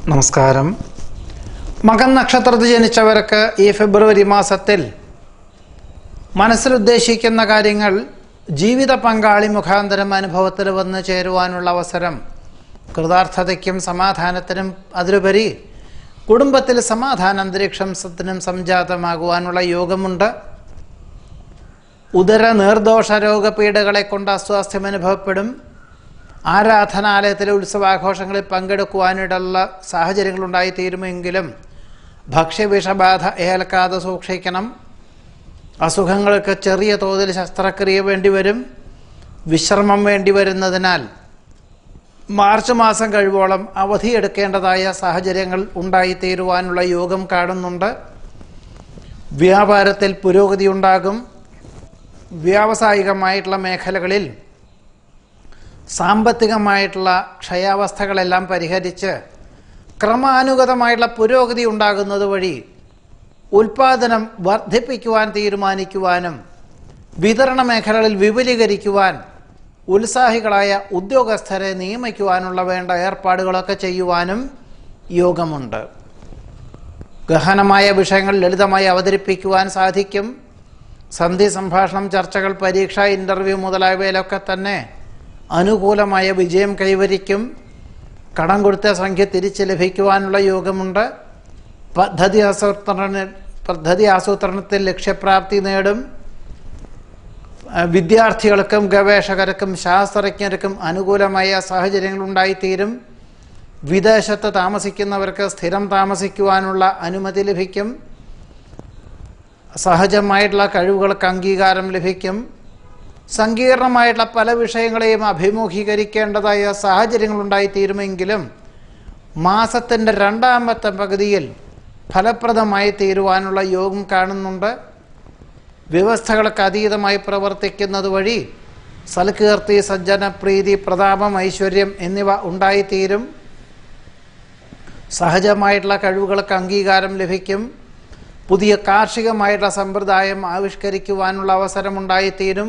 നമസ്കാരം മകൻ നക്ഷത്രത്തിൽ ജനിച്ചവർക്ക് ഈ ഫെബ്രുവരി മാസത്തിൽ മനസ്സിൽ ഉദ്ദേശിക്കുന്ന കാര്യങ്ങൾ ജീവിത പങ്കാളി മുഖാന്തരം അനുഭവത്തിൽ വന്നു ചേരുവാനുള്ള അവസരം കൃതാർത്ഥതയ്ക്കും സമാധാനത്തിനും അതിലുപരി കുടുംബത്തിൽ സമാധാന അന്തരീക്ഷത്തിനും സംജാതമാകുവാനുള്ള യോഗമുണ്ട് ഉദര നീർദോഷ രോഗപീഠകളെ കൊണ്ട് അസ്വാസ്ഥ്യം അനുഭവപ്പെടും ആരാധനാലയത്തിലെ ഉത്സവാഘോഷങ്ങളിൽ പങ്കെടുക്കുവാനിടയുള്ള സാഹചര്യങ്ങളുണ്ടായിത്തീരുമെങ്കിലും ഭക്ഷ്യവിഷബാധ ഏൽക്കാതെ സൂക്ഷിക്കണം അസുഖങ്ങൾക്ക് ചെറിയ തോതിൽ ശസ്ത്രക്രിയ വേണ്ടിവരും വിശ്രമം വേണ്ടി വരുന്നതിനാൽ മാർച്ച് മാസം കഴിവോളം അവധിയെടുക്കേണ്ടതായ സാഹചര്യങ്ങൾ ഉണ്ടായിത്തീരുവാനുള്ള യോഗം കാണുന്നുണ്ട് വ്യാപാരത്തിൽ പുരോഗതി ഉണ്ടാകും വ്യാവസായികമായിട്ടുള്ള മേഖലകളിൽ സാമ്പത്തികമായിട്ടുള്ള ക്ഷയാവസ്ഥകളെല്ലാം പരിഹരിച്ച് ക്രമാനുഗതമായിട്ടുള്ള പുരോഗതി ഉണ്ടാകുന്നത് വഴി ഉൽപാദനം വർദ്ധിപ്പിക്കുവാൻ തീരുമാനിക്കുവാനും വിതരണ മേഖലകളിൽ വിപുലീകരിക്കുവാൻ ഉത്സാഹികളായ ഉദ്യോഗസ്ഥരെ നിയമിക്കുവാനുള്ള വേണ്ട ഏർപ്പാടുകളൊക്കെ ചെയ്യുവാനും യോഗമുണ്ട് ഗഹനമായ വിഷയങ്ങൾ ലളിതമായി അവതരിപ്പിക്കുവാൻ സാധിക്കും സന്ധി സംഭാഷണം ചർച്ചകൾ പരീക്ഷ ഇൻ്റർവ്യൂ മുതലായവയിലൊക്കെ തന്നെ അനുകൂലമായ വിജയം കൈവരിക്കും കടം കൊടുത്ത സംഖ്യ തിരിച്ച് ലഭിക്കുവാനുള്ള യോഗമുണ്ട് പദ്ധതി ആസൂത്രണ പദ്ധതി ആസൂത്രണത്തിൽ ലക്ഷ്യപ്രാപ്തി നേടും അഹ് വിദ്യാർത്ഥികൾക്കും ഗവേഷകർക്കും ശാസ്ത്രജ്ഞർക്കും അനുകൂലമായ സാഹചര്യങ്ങൾ ഉണ്ടായിത്തീരും വിദേശത്ത് താമസിക്കുന്നവർക്ക് സ്ഥിരം താമസിക്കുവാനുള്ള അനുമതി ലഭിക്കും സഹജമായിട്ടുള്ള കഴിവുകൾക്ക് അംഗീകാരം ലഭിക്കും സങ്കീർണമായിട്ടുള്ള പല വിഷയങ്ങളെയും അഭിമുഖീകരിക്കേണ്ടതായ സാഹചര്യങ്ങൾ ഉണ്ടായിത്തീരുമെങ്കിലും മാസത്തിൻ്റെ രണ്ടാമത്തെ പകുതിയിൽ ഫലപ്രദമായി തീരുവാനുള്ള യോഗം കാണുന്നുണ്ട് വ്യവസ്ഥകൾക്ക് അതീതമായി പ്രവർത്തിക്കുന്നത് വഴി സൽകീർത്തി സജ്ജനപ്രീതി പ്രതാപം ഐശ്വര്യം എന്നിവ ഉണ്ടായിത്തീരും സഹജമായിട്ടുള്ള കഴിവുകൾക്ക് അംഗീകാരം ലഭിക്കും പുതിയ കാർഷികമായിട്ടുള്ള സമ്പ്രദായം ആവിഷ്കരിക്കുവാനുള്ള അവസരമുണ്ടായിത്തീരും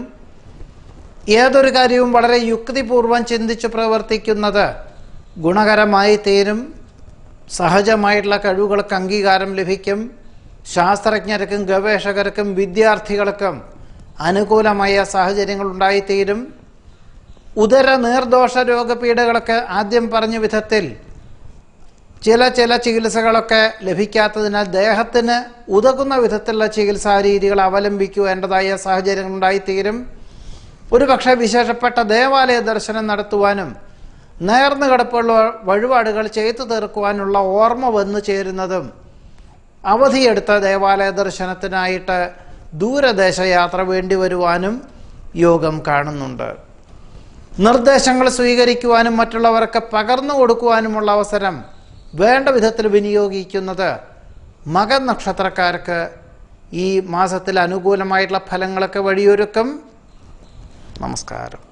ഏതൊരു കാര്യവും വളരെ യുക്തിപൂർവം ചിന്തിച്ച് പ്രവർത്തിക്കുന്നത് ഗുണകരമായി തീരും സഹജമായിട്ടുള്ള കഴിവുകൾക്ക് അംഗീകാരം ലഭിക്കും ശാസ്ത്രജ്ഞർക്കും ഗവേഷകർക്കും വിദ്യാർത്ഥികൾക്കും അനുകൂലമായ സാഹചര്യങ്ങൾ ഉണ്ടായിത്തീരും ഉദര നീർദോഷ രോഗപീഠകളൊക്കെ ആദ്യം പറഞ്ഞ വിധത്തിൽ ചില ചില ചികിത്സകളൊക്കെ ലഭിക്കാത്തതിനാൽ ദേഹത്തിന് ഉതകുന്ന വിധത്തിലുള്ള ചികിത്സാ രീതികൾ അവലംബിക്കേണ്ടതായ സാഹചര്യങ്ങൾ ഉണ്ടായിത്തീരും ഒരു പക്ഷേ വിശേഷപ്പെട്ട ദേവാലയ ദർശനം നടത്തുവാനും നേർന്നു കിടപ്പുള്ള വഴിപാടുകൾ ചെയ്തു തീർക്കുവാനുള്ള ഓർമ്മ വന്നു ചേരുന്നതും അവധിയെടുത്ത ദേവാലയ ദർശനത്തിനായിട്ട് ദൂരദേശ യാത്ര വേണ്ടി വരുവാനും യോഗം കാണുന്നുണ്ട് നിർദ്ദേശങ്ങൾ സ്വീകരിക്കുവാനും മറ്റുള്ളവർക്ക് പകർന്നു കൊടുക്കുവാനുമുള്ള അവസരം വേണ്ട വിധത്തിൽ വിനിയോഗിക്കുന്നത് മകൻ നക്ഷത്രക്കാർക്ക് ഈ മാസത്തിൽ അനുകൂലമായിട്ടുള്ള ഫലങ്ങളൊക്കെ വഴിയൊരുക്കും നമസ്കാരം